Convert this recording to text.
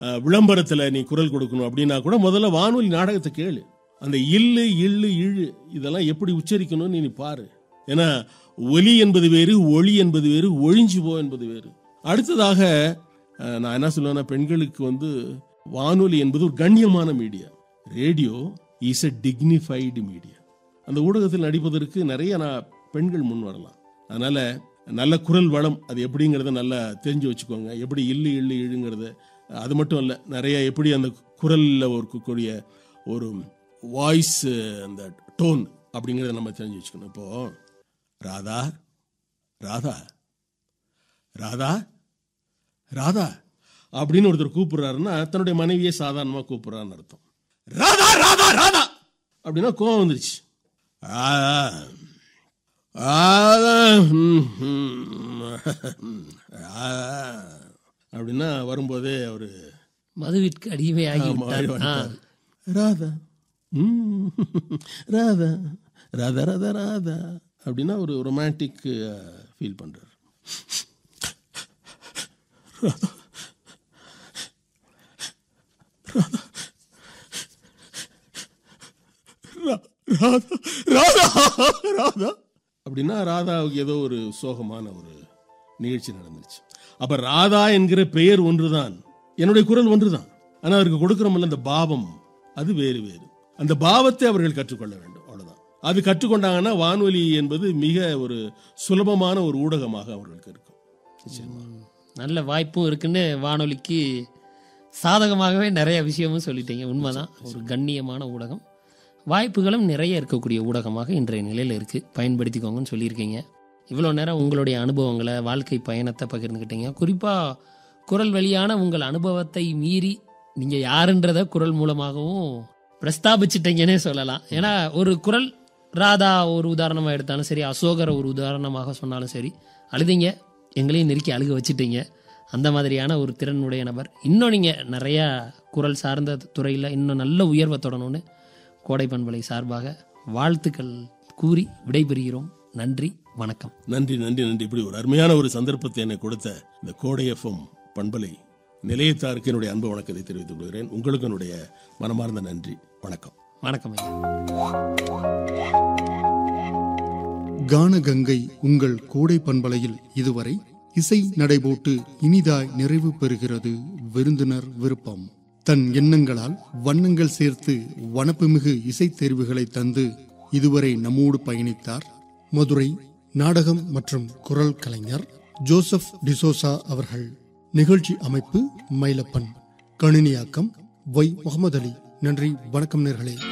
அஹ், விளம்பரத்துல நீ குரல் கொடுக்கணும் அப்படின்னா கூட முதல்ல வானொலி நாடகத்தை கேளு அந்த இல்லு இல்லு இழு இதெல்லாம் எப்படி உச்சரிக்கணும்னு நீ பாரு ஏன்னா ஒலி என்பது வேறு ஒளி என்பது வேறு ஒழிஞ்சு போ என்பது வேறு அடுத்ததாக அஹ், நான் என்ன சொல்லுவேன்னா பெண்களுக்கு வந்து வானொலி என்பது ஒரு கண்ணியமான media radio is a dignified media அந்த ஊடகத்தில் நடிப்பதற்கு நிறைய நான் பெண்கள் முன் வரலாம் அதனால நல்ல குரல் வளம் அது எப்படிங்கிறத நல்லா தெரிஞ்சு வச்சுக்கோங்க எப்படி இல்லு இல்லு இழுங்கிறது அது மட்டும் இல்லை நிறைய எப்படி அந்த குரலில் இருக்கக்கூடிய ஒரு வாய்ஸ் அந்த டோன் அப்படிங்கிறத நம்ம தெரிஞ்சு வச்சுக்கணும் இப்போ ராதா ராதா ராதா ராதா அப்படின்னு ஒருத்தர் கூப்பிடுறாருன்னா தன்னுடைய மனைவியை சாதாரணமாக கூப்பிடுறான்னு அர்த்தம் ராதா ராதா ராதா அப்படின்னா கோவம் வந்துருச்சு ராதா ராதா ம், ம், ராதா அப்படின்னா வரும்போதே அவரு மதுவிற்கு அடிமையாகி ஆமா, விட்டார் ஆ. வந்துட்டாரு. ராதா ம், ராதா ராதா ராதா ராதா அப்படின்னா ஒரு ரொமான்டிக் ஃபீல் பண்றாரு ரா- ராதா ராதா ராதா அப்படின்னா ராதாவுக்கு ஏதோ ஒரு சோகமான ஒரு நிகழ்ச்சி நடந்துச்சு அப்ப ராதா என்கிற பெயர் ஒன்றுதான் என்னுடைய குரல் ஒன்றுதான் ஆனா அவருக்கு கொடுக்கிறோம்ல அந்த பாவம் அது வேறு வேறு அந்த பாவத்தை அவர்கள் கற்றுக்கொள்ள வேண்டும் அவ்வளவுதான் அது கற்றுக்கொண்டாங்கன்னா வானொலி என்பது மிக ஒரு சுலபமான ஒரு ஊடகமாக அவர்களுக்கு இருக்கும் நிச்சயமா நல்ல வாய்ப்பும் இருக்குன்னு வானொலிக்கு சாதகமாகவே நிறைய விஷயமும் சொல்லிட்டீங்க உண்மைதான் ஒரு கண்ணியமான ஊடகம் வாய்ப்புகளும் நிறைய இருக்கக்கூடிய ஊடகமாக இன்றைய நிலையில் இருக்குது பயன்படுத்திக்கோங்கன்னு சொல்லியிருக்கீங்க இவ்வளோ நேரம் உங்களுடைய அனுபவங்களை வாழ்க்கை பயணத்தை பகிர்ந்துக்கிட்டீங்க குறிப்பாக குரல் வழியான உங்கள் அனுபவத்தை மீறி நீங்கள் யாருன்றத குரல் மூலமாகவும் பிரஸ்தாபிச்சிட்டீங்கன்னே சொல்லலாம் ஏன்னா ஒரு குரல் ராதா ஒரு உதாரணமாக எடுத்தாலும் சரி அசோகரை ஒரு உதாரணமாக சொன்னாலும் சரி அழுதிங்க எங்களையும் நெருக்கி அழுக வச்சிட்டீங்க அந்த மாதிரியான ஒரு திறனுடைய நபர் இன்னும் நீங்கள் நிறையா குரல் சார்ந்த துறையில் இன்னும் நல்ல உயர்வை தொடரணும்னு கோடை பண்பலை சார்பாக வாழ்த்துக்கள் கூறி விடைபெறுகிறோம் நன்றி வணக்கம் நன்றி நன்றி நன்றி இப்படி ஒரு அருமையான ஒரு சந்தர்ப்பத்தை எனக்கு கொடுத்த இந்த கோடை எஃப்எம் பண்பலை நிலையத்தாருக்கு என்னுடைய அன்பு வணக்கத்தை தெரிவித்துக் கொள்கிறேன் உங்களுக்கு என்னுடைய மனமார்ந்த நன்றி வணக்கம் வணக்கம் ஐயா கானகங்கை உங்கள் கோடை பண்பலையில் இதுவரை இசை நடைபோட்டு இனிதாய் நிறைவு பெறுகிறது விருந்தினர் விருப்பம் தன் எண்ணங்களால் வண்ணங்கள் சேர்த்து வனப்புமிகு இசைத் தேர்வுகளை தந்து இதுவரை நம்மோடு பயணித்தார் மதுரை நாடகம் மற்றும் குரல் கலைஞர் ஜோசப் டிசோசா அவர்கள் நிகழ்ச்சி அமைப்பு மயிலப்பன் கணினியாக்கம் வை முகமது அலி நன்றி வணக்கம் நேர்களே